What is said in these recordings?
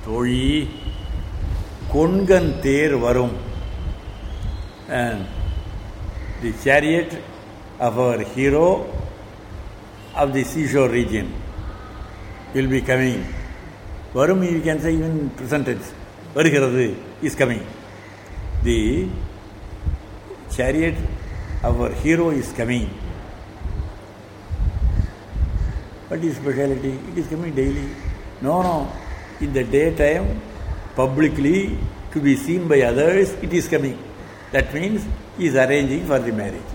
தோழி கொண்கன் தேர் வரும் and the chariot of our hero of the seashore region will be coming. Varum, you can say even present tense. வருகிறது is coming. The chariot of our hero is coming. What is speciality? It is coming daily. No, no. In the daytime, publicly, to be seen by others, it is coming. That means he is arranging for the marriage.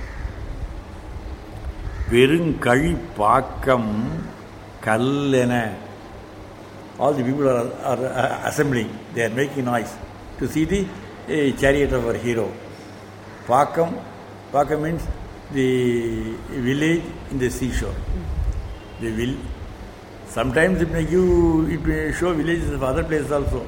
பெருங்கழி Pakkam கல்லென all the people are, are uh, assembling they are making noise to see the uh, chariot of our hero pakam pakam means the village in the seashore the will sometimes it may give it may show villages of other places also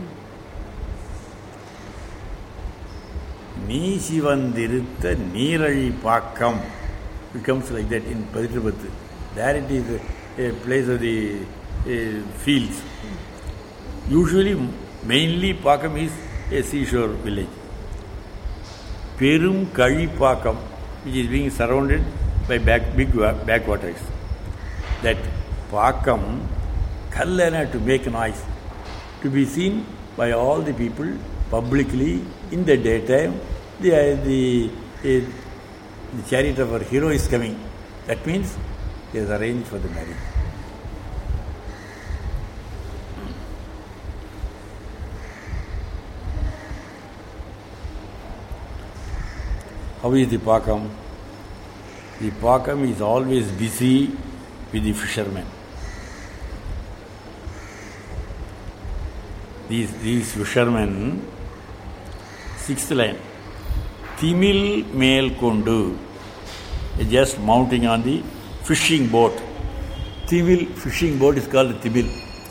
நீ சிவந்திருத்த நீரழி பாக்கம் becomes like that in Paditrapathu. There it is a, a place of the uh, fields. Usually, mainly Pakam is a seashore village. Perum Kali Pakam, which is being surrounded by back, big wa- backwaters. That Pakam, Kallana to make noise, to be seen by all the people publicly in the daytime. The, the, uh, the chariot of our hero is coming. That means he has arranged for the marriage. How is the Pakam? The Pakam is always busy with the fishermen. These, these fishermen, sixth line, திமில் மேல் கொண்டு just mounting on the fishing boat. Timil fishing boat is called Timil.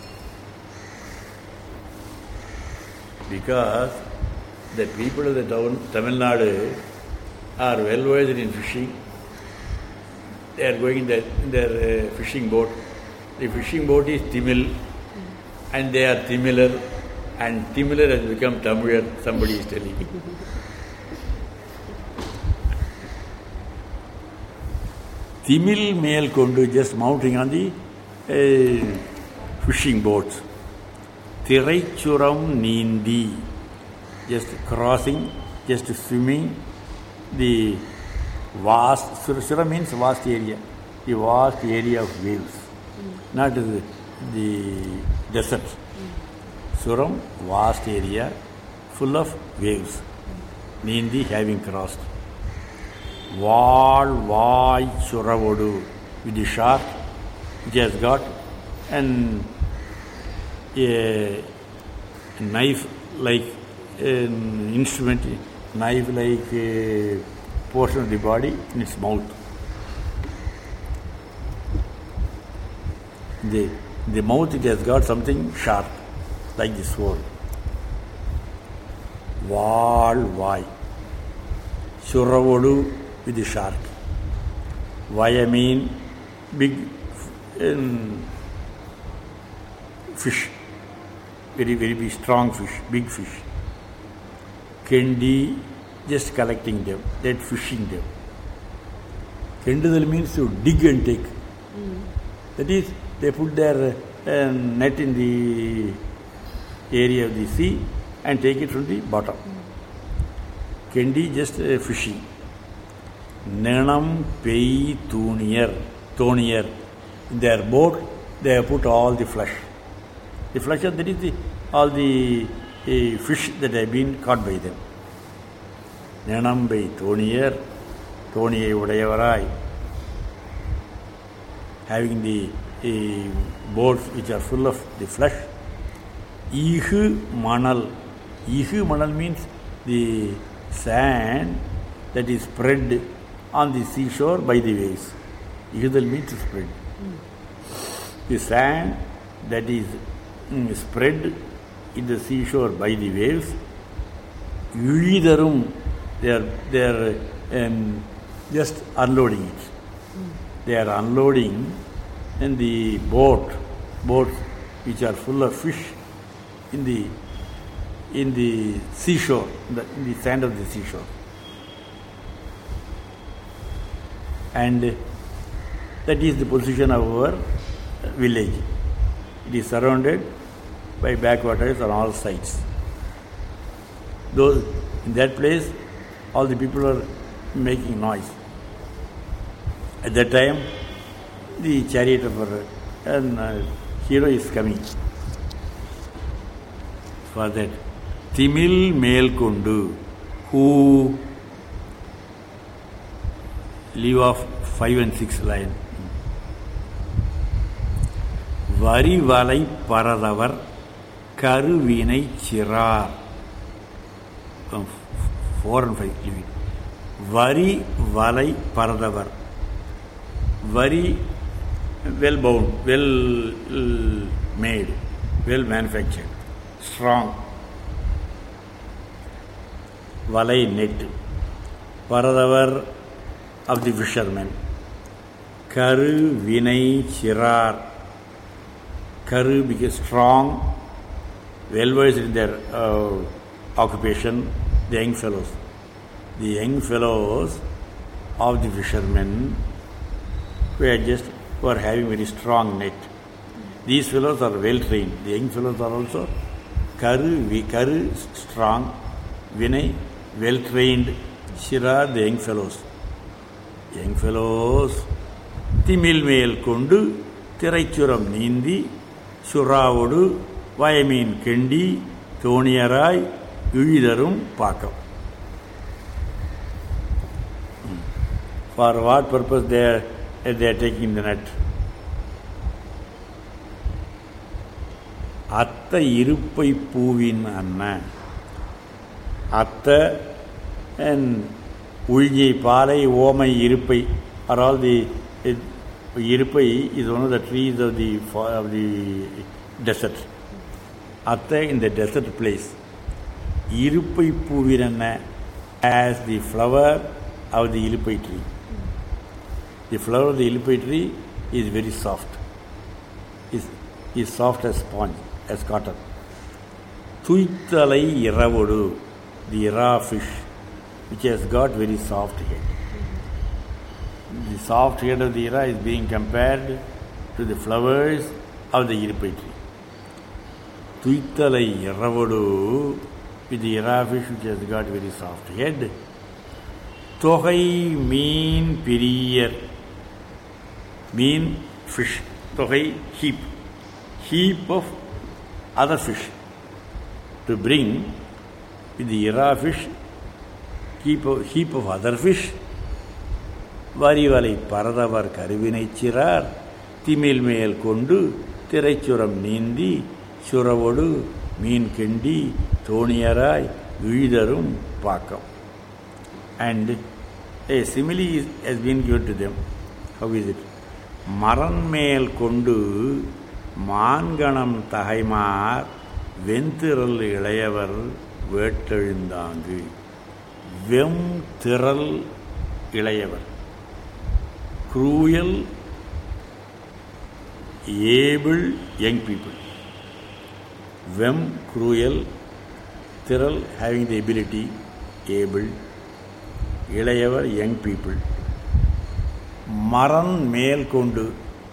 Because the people of the town, Tamil Nadu are well versed in fishing. They are going in their, in their uh, fishing boat. The fishing boat is Timil and they are Timilar and Timilar has become Tamilar, somebody is telling me. திமில் மேல் கொண்டு just mounting on the uh, fishing boats திரைச்சுரம் நீந்தி just crossing just swimming the vast sura, sura means vast area the vast area of waves not the, the desert suram vast area full of waves நீந்தி having crossed வாழ் வாய் சுரவோடு with the shark which has got an a knife like an instrument knife like a portion of the body in its mouth the the mouth it has got something sharp like the sword வாழ் வாய் சுரவோடு with the shark. Why I mean big um, fish, very, very big, strong fish, big fish. Kendi, just collecting them, that fishing them. Kendudal means to dig and take. That is, they put their uh, net in the area of the sea and take it from the bottom. Kendi, just uh, fishing. நிணம் பெய் தூணியர் தோணியர் in their boat they have put all the flesh the flesh that is the, all the uh, fish that have been caught by them நிணம்பை தோணியர் தோணியை உடையவராய் having the uh, boats which are full of the flesh ihu manal ihu manal means the sand that is spread on the seashore by the waves. Ihudal means to spread. The sand that is mm, spread in the seashore by the waves, Yulidarum, they are, they are um, just unloading it. They are unloading in the boat, boats which are full of fish in the in the seashore, in the, in the sand of the seashore. And that is the position of our village. It is surrounded by backwaters on all sides. Those in that place, all the people are making noise. At that time, the chariot of our and, uh, hero is coming. For that, திமில் மேல் கொண்டு who leave off 5 and 6 line வரி வலை பரதவர் கருவினை சிறார் four and five leave it. வரி வலை பரதவர் வரி well bound well made well manufactured strong வலை நெட் பரதவர் ஆஃப் தி ஃபிஷர்மேன் கரு வினை சிறார் கரு because strong well versed in their uh, occupation, the young fellows. The young fellows of the fishermen were just were having very strong net. These fellows are well trained. The young fellows are also karu, vi- karu strong, vinay well trained, shira the young fellows. Young fellows திமில் மேல் கொண்டு திரைச்சுரம் நீந்தி சுறாவோடு வயமீன் கெண்டி தோணியராய் இழிதரும் பாக்கம் for what purpose they're they're taking the nut அத்த இருப்பை பூவின் அண்ணன் அத்த உழிஞ்சை பாலை ஓமை இருப்பை R all the iruppai is one of the trees of the of the desert அத்த இன் த டெசர்ட் பிளேஸ் இருப்பை பூவின் என்ன as the flower of the iluppai tree the flower of the iluppai tree is very soft is is soft as sponge, as cotton. துய்த்தலை இரவோடு the ira fish which has got very soft head. The soft head of the ira is being compared to the flowers of the irippai tree. துய்த்தலை இரவோடு with the ira fish which has got very soft head. தொகை மீன் பிரியர் mean fish தொகை heap heap of other fish to bring with the ira fish heap of, heap of other fish வரிவலை பரதவர் கருவினை சிறார் திமில் மேல் கொண்டு திரைச்சுரம் நீந்தி சுரவொடு மீன் கிண்டி தோணியராய் இழிதரும் பாக்கம் and a simile is, has been given to them. How is it? மரன் மேல் கொண்டு மான்கணம் தகைமார் வெண்திரள் இளையவர் வேட்டெழுந்தாங்கு வெம் திரள் இளையவர் cruel able young people vem cruel திரள் having the ability able இளையவர் யங் பீப்புள் மரம் மேல் கொண்டு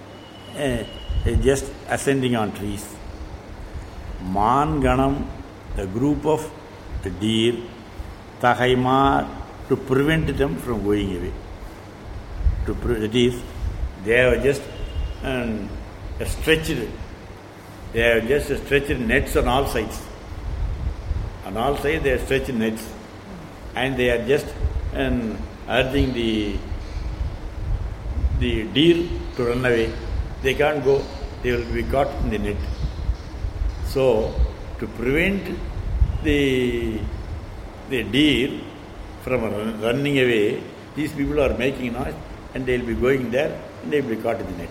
ஜஸ்ட் அசெண்டிங் ஆன் ட்ரீஸ் மான்கணம் the group of the deer தகைமார் to prevent them from going away to pre- that is they have just um, stretched they have just stretched nets on all sides on all sides they have stretched nets and they are just um, urging the the deer to run away. They can't go, they will be caught in the net. So, to prevent the, the deer from run, running away, these people are making noise and they will be going there and they will be caught in the net.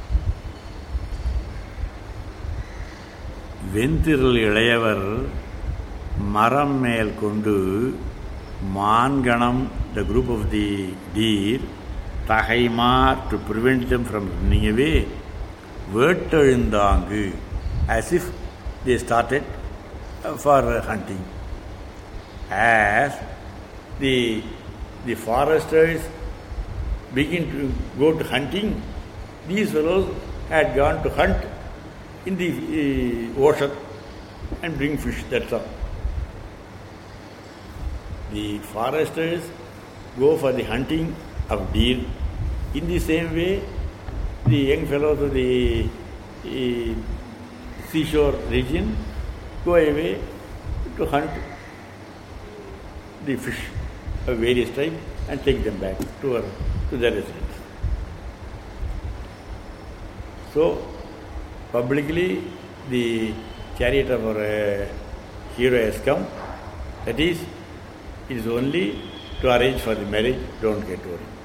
வெண்திரள் இளையவர் மரம் மேல் கொண்டு மான்கணம் the group of the deer தகைமார் to prevent them from running away வேட்டெழுந்தாங்கு as if they started uh, for uh, hunting. As the, the foresters begin to go to hunting, these fellows had gone to hunt in the uh, ocean and bring fish, that's all. The foresters go for the hunting of deer. In the same way, the young fellows of the uh, seashore region go away to hunt the fish of various types and take them back to, our, to their residence. So, publicly, the chariot of our uh, hero has come. That is, it is only to arrange for the marriage, don't get worried.